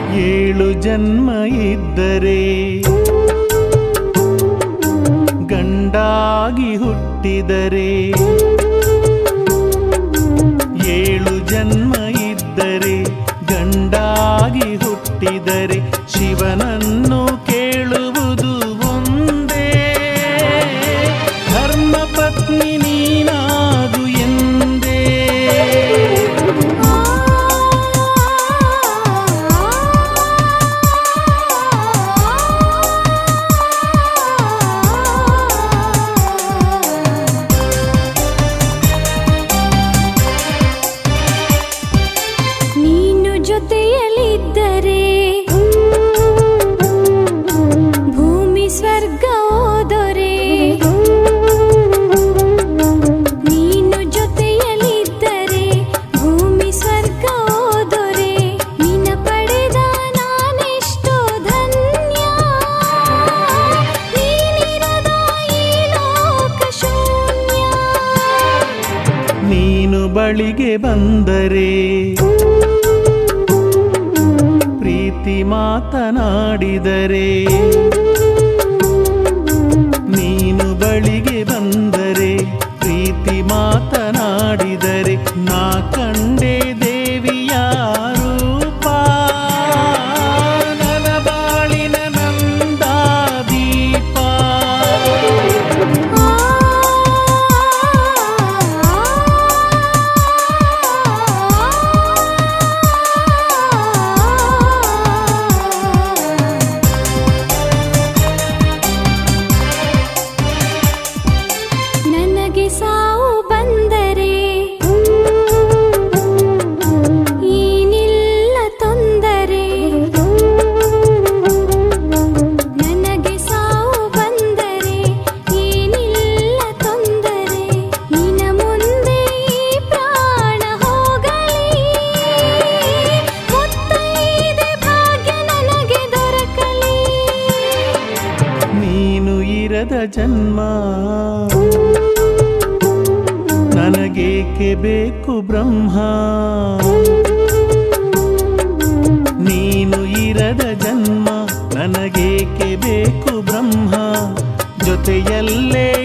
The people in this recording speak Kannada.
ಏಳು ಜನ್ಮ ಇದ್ದರೆ ಗಂಡಾಗಿ ಹುಟ್ಟಿದರೆ ಏಳು ಜನ್ಮ ಇದ್ದರೆ ಗಂಡಾಗಿ ಹುಟ್ಟಿದರೆ ಶಿವನನ್ನು ಕೇಳುವುದು ಒಂದೇ ಧರ್ಮ ಪತ್ನಿ ನೀನಾಗು ಎಂದೇ ನೀನು ಜೊತೆಯಲ್ಲಿದ್ದರೆ ಭೂಮಿ ಸ್ವರ್ಗ ಓದೊರೆ ನೀನು ಜೊತೆಯಲ್ಲಿದ್ದರೆ ಭೂಮಿ ಸ್ವರ್ಗ ಓದೊರೆ ನಿನ್ನ ಪಡೆದ ನಾನೆಷ್ಟು ಧನ್ಯ ನೀನಿರದ ಈ ಲೋಕ ಶೂನ್ಯ ನೀನು ಬಳಿಗೆ ಬಂದರೆ ಪ್ರೀತಿ ಮಾತನಾಡಿದರೆ ನೀನು ಬಳಿಗೆ ಬಂದರೆ ಪ್ರೀತಿ ಮಾತನಾಡಿದರೆ ನಾ ಕಂಡೆ ದೇವಿಯ ರೂಪ ನನ್ನ ಬಾಳಿನ ನಂದ ದೀಪ ನನಗೆ ಸಾವು ಬಂದರೆ ಏನಿಲ್ಲ ತೊಂದರೆ ನನಗೆ ಸಾವು ಬಂದರೆ ಏನಿಲ್ಲ ತೊಂದರೆ ನಿನ್ನ ಮುಂದೆ ಈ ಪ್ರಾಣ ಹೋಗಲಿ ಮುತ್ತೈದೆ ಭಾಗ್ಯ ನನಗೆ ದೊರಕಲಿ ನೀನು ಇರದ ಜನ್ಮ ನನಗೇಕೆ ಬೇಕು ಬ್ರಹ್ಮ ನೀನು ಇರದ ಜನ್ಮ ನನಗೇಕೆ ಬೇಕು ಬ್ರಹ್ಮ ಜೊತೆಯಲ್ಲೇ